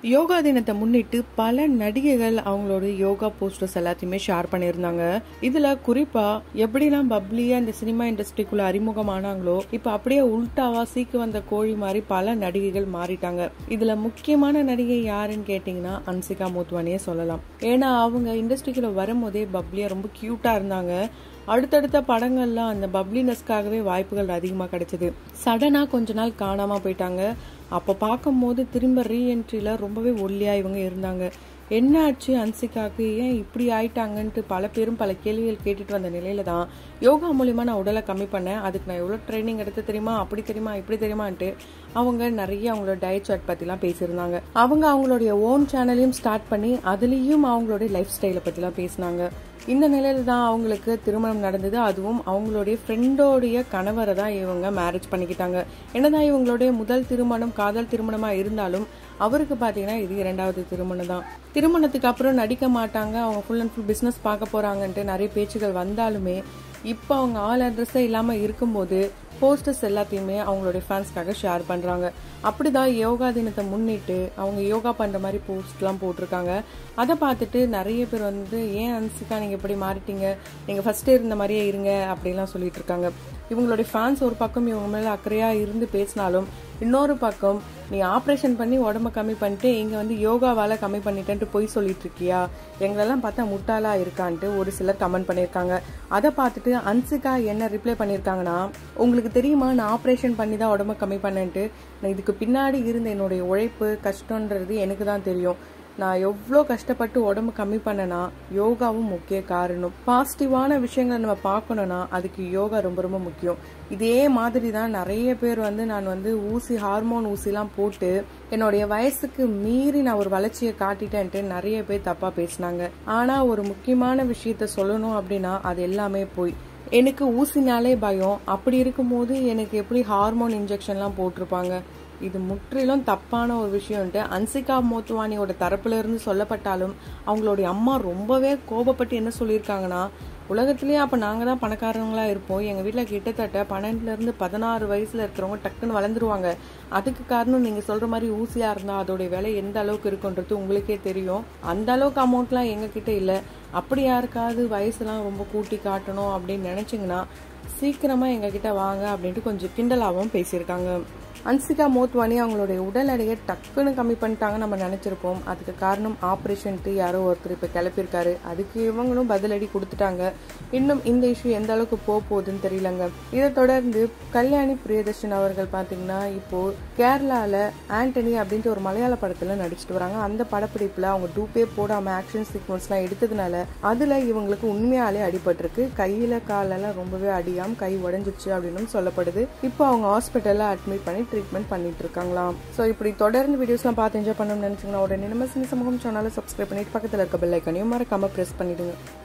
யோகா தினத்தை முன்னிட்டு பல நடிகைகள் அவங்களோட யோகா போஸ்டர்ஸ் எல்லாத்தையுமே ஷேர் பண்ணியிருந்தாங்க இதுல குறிப்பா எப்படிலாம் பப்ளியா இந்த சினிமா இண்டஸ்ட்ரிக்குள்ள அறிமுகமானாங்களோ இப்ப அப்படியே உல்டாவா சீக்கு வந்த கோழி மாதிரி பல நடிகைகள் மாறிட்டாங்க இதுல முக்கியமான நடிகை யாருன்னு கேட்டீங்கன்னா அன்சிகா மோத்வானியே சொல்லலாம் ஏன்னா அவங்க இண்டஸ்ட்ரிக்குள்ள வரும்போதே பப்ளியா ரொம்ப கியூட்டா இருந்தாங்க அடுத்தடுத்த படங்கள்லாம் அந்த பப்ளினஸ்க்காகவே வாய்ப்புகள் அதிகமாக கிடைச்சது சடனாக கொஞ்ச நாள் காணாமல் போயிட்டாங்க அப்போ பார்க்கும்போது திரும்ப ரீஎன்ட்ரியில் ரொம்பவே ஒல்லியாக இவங்க இருந்தாங்க என்ன ஆச்சு அன்சிகாக்கு ஏன் இப்படி ஆயிட்டாங்கன்ட்டு பல பேரும் பல கேள்விகள் கேட்டுட்டு வந்த நிலையில தான் யோகா மூலியமா நான் உடலை கம்மி பண்ணேன் அதுக்கு நான் எவ்வளோ ட்ரைனிங் எடுத்து தெரியுமா அப்படி தெரியுமா இப்படி தெரியுமான்ட்டு அவங்க நிறைய அவங்களோட டயட் சார்ட் பற்றிலாம் பேசியிருந்தாங்க அவங்க அவங்களுடைய ஓன் சேனலையும் ஸ்டார்ட் பண்ணி அதுலேயும் அவங்களுடைய லைஃப் ஸ்டைலை பற்றிலாம் பேசினாங்க இந்த நிலையில தான் அவங்களுக்கு திருமணம் நடந்தது அதுவும் அவங்களுடைய ஃப்ரெண்டோடைய கணவரை தான் இவங்க மேரேஜ் பண்ணிக்கிட்டாங்க என்னதான் இவங்களுடைய முதல் திருமணம் காதல் திருமணமா இருந்தாலும் அவருக்கு பாத்தீங்கன்னா இது இரண்டாவது திருமணம் தான் திருமணத்துக்கு அப்புறம் நடிக்க மாட்டாங்க அவங்க ஃபுல் அண்ட் ஃபுல் பிசினஸ் பார்க்க போறாங்கன்ட்டு நிறைய பேச்சுகள் வந்தாலுமே இப்போ அவங்க ஆல் அட்ரஸே இல்லாம இருக்கும்போது போஸ்டர்ஸ் எல்லாத்தையுமே அவங்களுடைய ஃபேன்ஸ்க்காக ஷேர் பண்றாங்க அப்படிதான் யோகா தினத்தை முன்னிட்டு அவங்க யோகா பண்ற மாதிரி போஸ்ட்லாம் போட்டிருக்காங்க அதை பார்த்துட்டு நிறைய பேர் வந்து ஏன் அன்சிகா நீங்க இப்படி மாறிட்டீங்க நீங்க ஃபர்ஸ்ட் இருந்த மாதிரியே இருங்க அப்படிலாம் சொல்லிட்டு இருக்காங்க இவங்களுடைய ஃபேன்ஸ் ஒரு பக்கம் இவங்க மேல அக்கறையா இருந்து பேசினாலும் இன்னொரு பக்கம் நீ ஆப்ரேஷன் பண்ணி உடம்ப கம்மி பண்ணிட்டு இங்க வந்து யோகாவால கம்மி பண்ணிட்டேன்ட்டு பொய் சொல்லிட்டு இருக்கியா எங்களெல்லாம் பார்த்தா முட்டாளா இருக்கான்ட்டு ஒரு சிலர் கமெண்ட் பண்ணியிருக்காங்க அதை பார்த்துட்டு அன்சிகா என்ன ரிப்ளை பண்ணியிருக்காங்கன்னா உங்களுக்கு தெரியுமா நான் ஆப்ரேஷன் பண்ணி தான் உடம்ப கம்மி பண்ணேன்ட்டு நான் இதுக்கு பின்னாடி இருந்த என்னுடைய உழைப்பு கஷ்டன்றது எனக்கு தான் தெரியும் நான் எவ்வளோ கஷ்டப்பட்டு உடம்பு கம்மி பண்ணனா யோகாவும் முக்கிய காரணம் பாசிட்டிவான விஷயங்களை நம்ம பார்க்கணும்னா அதுக்கு யோகா ரொம்ப ரொம்ப முக்கியம் இதே மாதிரி தான் நிறைய பேர் வந்து நான் வந்து ஊசி ஹார்மோன் ஊசிலாம் போட்டு என்னுடைய வயசுக்கு மீறி நான் ஒரு வளர்ச்சியை காட்டிட்டேன்ட்டு நிறைய பேர் தப்பா பேசினாங்க ஆனா ஒரு முக்கியமான விஷயத்த சொல்லணும் அப்படின்னா அது எல்லாமே போய் எனக்கு ஊசினாலே பயம் அப்படி இருக்கும்போது எனக்கு எப்படி ஹார்மோன் இன்ஜெக்ஷன்லாம் போட்டிருப்பாங்க இது முற்றிலும் தப்பான ஒரு விஷயம்ட்டு அன்சிகா மோத்வானியோட தரப்புல இருந்து சொல்லப்பட்டாலும் அவங்களுடைய அம்மா ரொம்பவே கோபப்பட்டு என்ன சொல்லியிருக்காங்கன்னா உலகத்திலேயே அப்ப நாங்க தான் பணக்காரங்களா இருப்போம் எங்க வீட்டுல கிட்டத்தட்ட பன்னெண்டுல இருந்து பதினாறு வயசுல இருக்கிறவங்க டக்குன்னு வளர்ந்துருவாங்க அதுக்கு காரணம் நீங்க சொல்ற மாதிரி ஊசியா இருந்தா அதோடைய விலை எந்த அளவுக்கு இருக்குன்றது உங்களுக்கே தெரியும் அந்த அளவுக்கு அமௌண்ட்லாம் எங்க கிட்ட இல்ல அப்படி யாருக்காவது வயசுலாம் ரொம்ப கூட்டி காட்டணும் அப்படின்னு நினைச்சீங்கன்னா சீக்கிரமா எங்க கிட்ட வாங்க அப்படின்ட்டு கொஞ்சம் கிண்டலாவும் பேசியிருக்காங்க அன்சிகா மோத்வானி அவங்களுடைய உடல் எடையை டக்குன்னு கம்மி பண்ணிட்டாங்க நம்ம நினைச்சிருப்போம் அதுக்கு காரணம் ஆப்ரேஷன்ட்டு யாரோ ஒருத்தர் இப்போ கிளப்பியிருக்காரு அதுக்கு இவங்களும் பதிலடி கொடுத்துட்டாங்க இன்னும் இந்த இஷ்யூ எந்த அளவுக்கு போக போகுதுன்னு தெரியலங்க இதை தொடர்ந்து கல்யாணி பிரியதர்ஷன் அவர்கள் பார்த்தீங்கன்னா இப்போ கேரளால ஆண்டனி அப்படின்ட்டு ஒரு மலையாள படத்துல நடிச்சிட்டு வராங்க அந்த படப்பிடிப்புல அவங்க டூப்பே போடாம ஆக்ஷன் சீக்வன்ஸ்லாம் எடுத்ததுனால அதுல இவங்களுக்கு உண்மையாலே அடிபட்டிருக்கு கையில காலெல்லாம் ரொம்பவே அடியாம கை உடஞ்சிச்சு அப்படின்னு சொல்லப்படுது இப்போ அவங்க ஹாஸ்பிட்டல்ல அட்மிட் பண்ணி ட்ரீட்மெண்ட் பண்ணிட்டு இருக்காங்களாம் ஸோ இப்படி தொடர்ந்து வீடியோஸ்லாம் பார்த்து என்ஜாய் பண்ணணும்னு நினைச்சீங்கன்னா உடனே நம்ம சினி சமூகம் சேனலை சப்ஸ்கிரைப் பண்ணிட்டு பக்கத்தில் இருக்க பெல் ஐக்கனையும் மறக்காம ப்ரெஸ் பண்ணிடுங்க